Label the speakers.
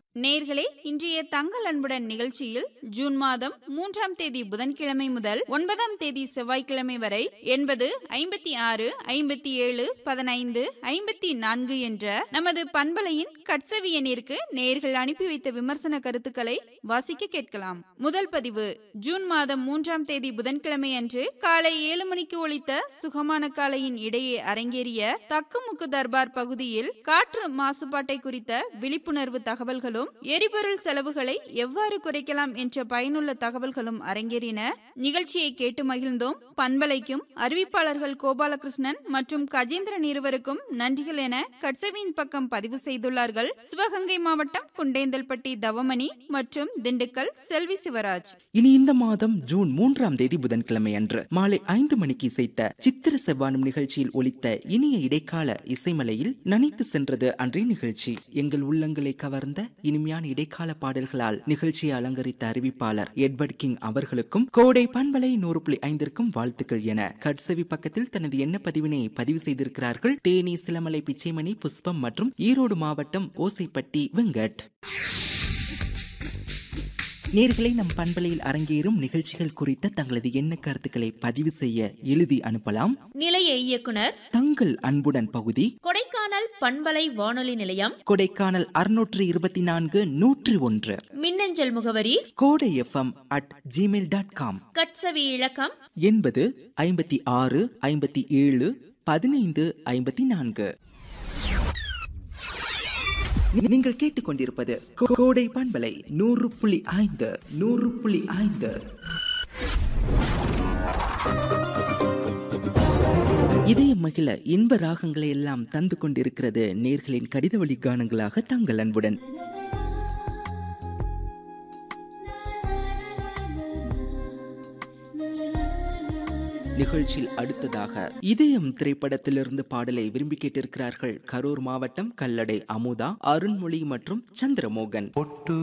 Speaker 1: நேர்களே இன்றைய தங்கள் அன்புடன் நிகழ்ச்சியில் ஜூன் மாதம் மூன்றாம் தேதி புதன்கிழமை முதல் ஒன்பதாம் தேதி செவ்வாய்க்கிழமை வரை எண்பது ஐம்பத்தி ஆறு ஐம்பத்தி ஏழு பதினைந்து ஐம்பத்தி நான்கு என்ற நமது பண்பலையின் கட்சவியனிற்கு நேர்கள் அனுப்பி வைத்த விமர்சன கருத்துக்களை வாசிக்க கேட்கலாம் முதல் பதிவு ஜூன் மாதம் மூன்றாம் தேதி புதன்கிழமை அன்று காலை ஏழு மணிக்கு ஒலித்த சுகமான காலையின் இடையே அரங்கேறிய தக்குமுக்கு தர்பார் பகுதியில் காற்று மாசுபாட்டை குறித்த விழிப்புணர்வு தகவல்களும் எரிபொருள் செலவுகளை எவ்வாறு குறைக்கலாம் என்ற பயனுள்ள தகவல்களும் அரங்கேறின நிகழ்ச்சியை கேட்டு மகிழ்ந்தோம் பண்பலைக்கும் அறிவிப்பாளர்கள் கோபாலகிருஷ்ணன் மற்றும் கஜேந்திரன் இருவருக்கும் நன்றிகள் என கட்சவியின் பக்கம் பதிவு செய்துள்ளார்கள் சிவகங்கை மாவட்டம் குண்டேந்தல்பட்டி தவமணி மற்றும் திண்டுக்கல் செல்வி சிவராஜ்
Speaker 2: இனி இந்த மாதம் ஜூன் மூன்றாம் தேதி புதன்கிழமை அன்று மாலை ஐந்து மணிக்கு இசைத்த சித்திர செவ்வானம் நிகழ்ச்சியில் ஒலித்த இனிய இடைக்கால இசைமலையில் நனைத்து சென்றது அன்றைய நிகழ்ச்சி எங்கள் உள்ளங்களை கவர்ந்த இனிமையான இடைக்கால பாடல்களால் நிகழ்ச்சியை அலங்கரித்த அறிவிப்பாளர் எட்வர்ட் கிங் அவர்களுக்கும் கோடை பண்பலை நூறு புள்ளி ஐந்திற்கும் வாழ்த்துக்கள் என கட்சவி பக்கத்தில் தனது எண்ண பதிவினை பதிவு செய்திருக்கிறார்கள் தேனி சிலமலை பிச்சைமணி புஷ்பம் மற்றும் ஈரோடு மாவட்டம் ஓசைப்பட்டி வெங்கட் நேர்களை நம் பண்பலையில் அரங்கேறும் நிகழ்ச்சிகள் குறித்த தங்களது எண்ண கருத்துக்களை பதிவு செய்ய எழுதி அனுப்பலாம்
Speaker 3: நிலைய இயக்குனர்
Speaker 2: தங்கள் அன்புடன் பகுதி
Speaker 3: கொடைக்கானல் பண்பலை வானொலி நிலையம்
Speaker 2: கொடைக்கானல் அறுநூற்று இருபத்தி நான்கு நூற்றி ஒன்று
Speaker 3: மின்னஞ்சல் முகவரி
Speaker 2: Kodai FM at gmail dot com
Speaker 3: கட்சவி இலக்கம்
Speaker 2: எண்பது ஐம்பத்தி ஆறு ஐம்பத்தி ஏழு பதினைந்து ஐம்பத்தி நான்கு நீங்கள் கேட்டுக்கொண்டிருப்பது கோ- கோடை பண்பலை நூறு புள்ளி ஐந்து நூறு புள்ளி ஐந்து இதய மகிழ இன்ப ராகங்களை எல்லாம் தந்து கொண்டிருக்கிறது நேர்களின் கடித வழி கானங்களாக தங்கள் அன்புடன் நிகழ்ச்சியில் அடுத்ததாக இதயம் திரைப்படத்திலிருந்து பாடலை விரும்பி கேட்டிருக்கிறார்கள் கரூர் மாவட்டம் கல்லடை அமுதா அருண்மொழி மற்றும் சந்திரமோகன்